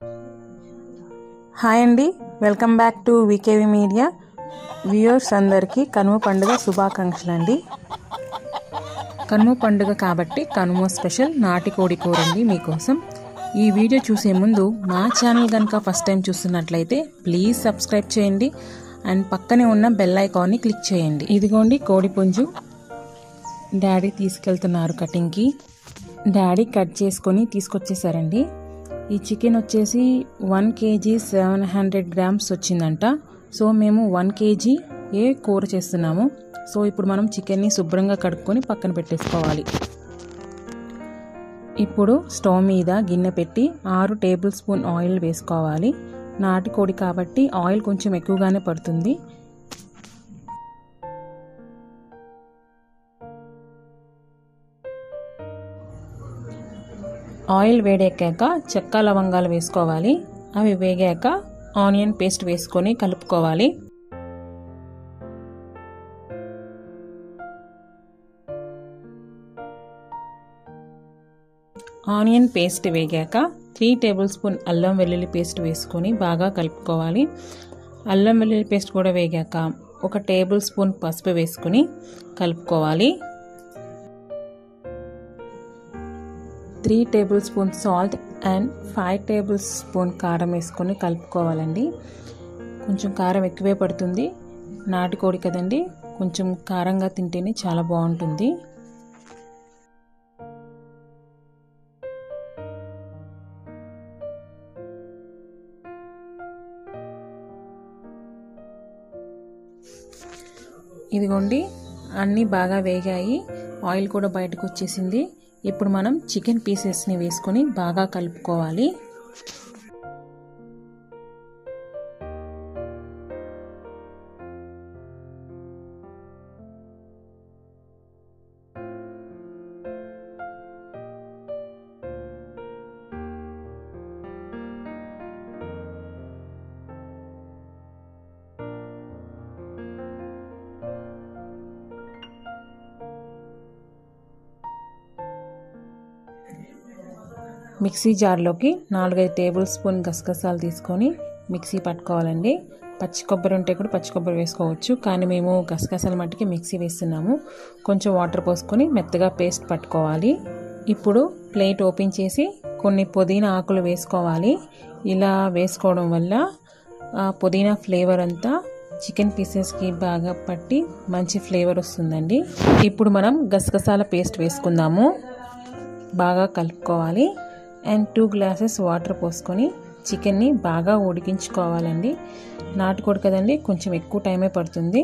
hi అండి welcome back to VKV media viewers అందరికీ కనుమ పండుగ శుభాకాంక్షలు అండి కనుమ పండుగ కాబట్టి కనుమ స్పెషల్ నాటికోడి కూర అండి మీకోసం ఈ వీడియో చూసే ముందు మా ఛానల్ కనుక ఫస్ట్ టైం చూస్తున్నట్లయితే ప్లీజ్ సబ్స్క్రైబ్ చేయండి అండ్ పక్కనే ఉన్న బెల్ ఐకాన్ని క్లిక్ చేయండి ఇదిగోండి కోడి పుంజు డాడీ తీసుకెళ్తున్నారు కటింగ్కి డాడీ కట్ చేసుకొని తీసుకొచ్చేసారండి ఈ చికెన్ వచ్చేసి one KG seven hundred grams వచ్చిందంట సో మేము వన్ కేజీ ఏ కూర చేస్తున్నాము సో ఇప్పుడు మనం చికెన్ని శుభ్రంగా కడుక్కొని పక్కన పెట్టేసుకోవాలి ఇప్పుడు స్టవ్ మీద గిన్నె పెట్టి ఆరు టేబుల్ స్పూన్ ఆయిల్ వేసుకోవాలి నాటుకోడి కాబట్టి ఆయిల్ కొంచెం ఎక్కువగానే పడుతుంది ఆయిల్ వేడెక్కాక చెక్క లవంగాలు వేసుకోవాలి అవి వేగాక ఆనియన్ పేస్ట్ వేసుకొని కలుపుకోవాలి ఆనియన్ పేస్ట్ వేగాక త్రీ టేబుల్ స్పూన్ అల్లం వెల్లుల్లి పేస్ట్ వేసుకొని బాగా కలుపుకోవాలి అల్లం వెల్లుల్లి పేస్ట్ కూడా వేగాక ఒక టేబుల్ స్పూన్ పసుపు వేసుకొని కలుపుకోవాలి three tablespoon salt and five tablespoon కారం వేసుకొని కలుపుకోవాలండి కొంచెం కారం ఎక్కువే పడుతుంది నాటుకోడి కదండి కొంచెం కారంగా తింటేనే చాలా బాగుంటుంది ఇదిగోండి అన్నీ బాగా వేగాయి ఆయిల్ కూడా బయటకు వచ్చేసింది ఇప్పుడు మనం చికెన్ పీసెస్ని వేసుకొని బాగా కలుపుకోవాలి మిక్సీ జార్లోకి నాలుగైదు టేబుల్ స్పూన్ గసగసాలు తీసుకొని మిక్సీ పట్టుకోవాలండి పచ్చి కొబ్బరి ఉంటే కూడా పచ్చి కొబ్బరి వేసుకోవచ్చు కానీ మేము గసగసాల మట్టికి మిక్సీ వేస్తున్నాము కొంచెం వాటర్ పోసుకొని మెత్తగా పేస్ట్ పట్టుకోవాలి ఇప్పుడు ప్లేట్ ఓపెన్ చేసి కొన్ని పుదీనా ఆకులు వేసుకోవాలి ఇలా వేసుకోవడం వల్ల పుదీనా ఫ్లేవర్ అంతా చికెన్ పీసెస్కి బాగా పట్టి మంచి ఫ్లేవర్ వస్తుందండి ఇప్పుడు మనం గసగసాల పేస్ట్ వేసుకుందాము బాగా కలుపుకోవాలి అండ్ టూ గ్లాసెస్ వాటర్ పోసుకొని చికెన్ని బాగా ఉడికించుకోవాలండి నాటుకోడి కదండి కొంచెం ఎక్కువ టైమే పడుతుంది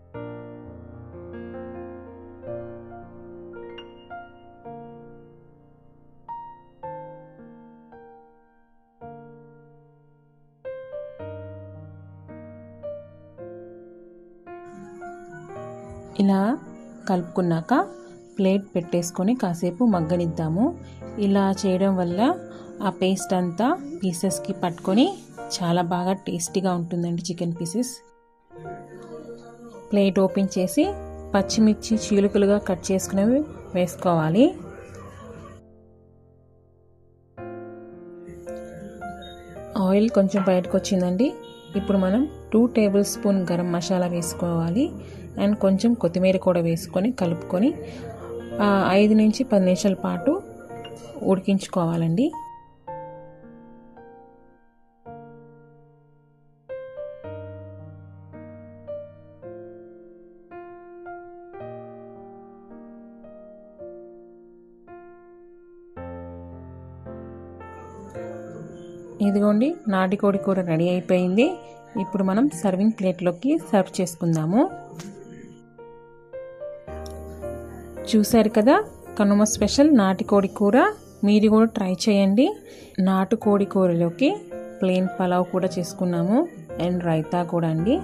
ఇలా కలుపుకున్నాక ప్లేట్ పెట్టేసుకొని కాసేపు మగ్గనిద్దాము ఇలా చేయడం వల్ల ఆ పేస్ట్ అంతా పీసెస్కి పట్టుకొని చాలా బాగా టేస్టీగా ఉంటుందండి చికెన్ పీసెస్ ప్లేట్ ఓపెన్ చేసి పచ్చిమిర్చి చీలుకలుగా కట్ చేసుకునేవి వేసుకోవాలి ఆయిల్ కొంచెం బయటకు వచ్చిందండి ఇప్పుడు మనం two tablespoon garam masala వేసుకోవాలి అండ్ కొంచెం కొత్తిమీర కూడా వేసుకొని కలుపుకొని ఐదు నుంచి పది నిమిషాల పాటు ఉడికించుకోవాలండి ఇదిగోండి నాటికోడి కూర రెడీ అయిపోయింది ఇప్పుడు మనం సర్వింగ్ ప్లేట్లోకి సర్వ్ చేసుకుందాము చూశారు కదా కనుమ స్పెషల్ నాటుకోడి కూర మీరు కూడా ట్రై చేయండి నాటుకోడి కూరలోకి ప్లెయిన్ పలావ్ కూడా చేసుకున్నాము అండ్ రైతా కూడా అండి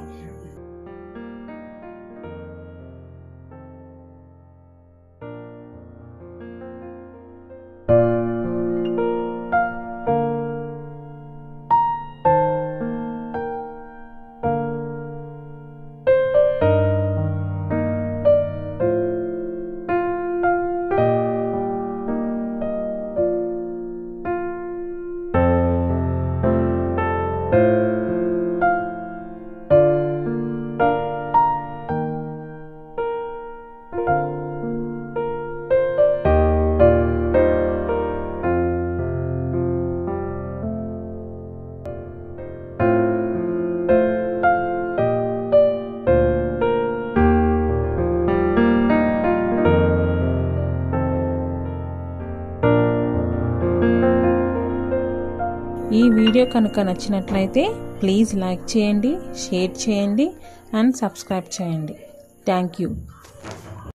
ఈ వీడియో కనుక నచ్చినట్లయితే ప్లీజ్ లైక్ చేయండి షేర్ చేయండి అండ్ సబ్స్క్రైబ్ చేయండి థ్యాంక్ యూ